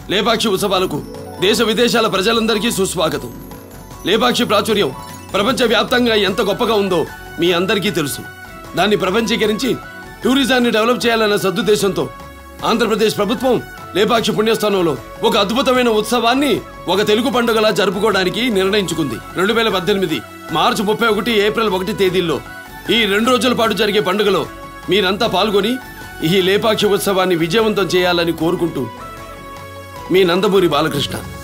లేపాక్షి ఉత్సవాలకు దేశ విదేశాల ప్రజలందరికీ సుస్వాగతం లేపాక్షి ప్రాచుర్యం ప్రపంచవ్యాప్తంగా ఎంత గొప్పగా ఉందో మీ అందరికీ తెలుసు దాన్ని ప్రపంచీకరించి టూరిజాన్ని డెవలప్ చేయాలన్న సదుద్దేశంతో ఆంధ్రప్రదేశ్ ప్రభుత్వం లేపాక్షి పుణ్యస్థానంలో ఒక అద్భుతమైన ఉత్సవాన్ని ఒక తెలుగు పండుగలా జరుపుకోవడానికి నిర్ణయించుకుంది రెండు వేల పద్దెనిమిది మార్చి ముప్పై ఒకటి ఏప్రిల్ ఒకటి తేదీల్లో ఈ రెండు రోజుల పాటు జరిగే పండుగలో మీరంతా పాల్గొని ఈ లేపాక్షి ఉత్సవాన్ని విజయవంతం చేయాలని కోరుకుంటూ మీ నందమూరి బాలకృష్ణ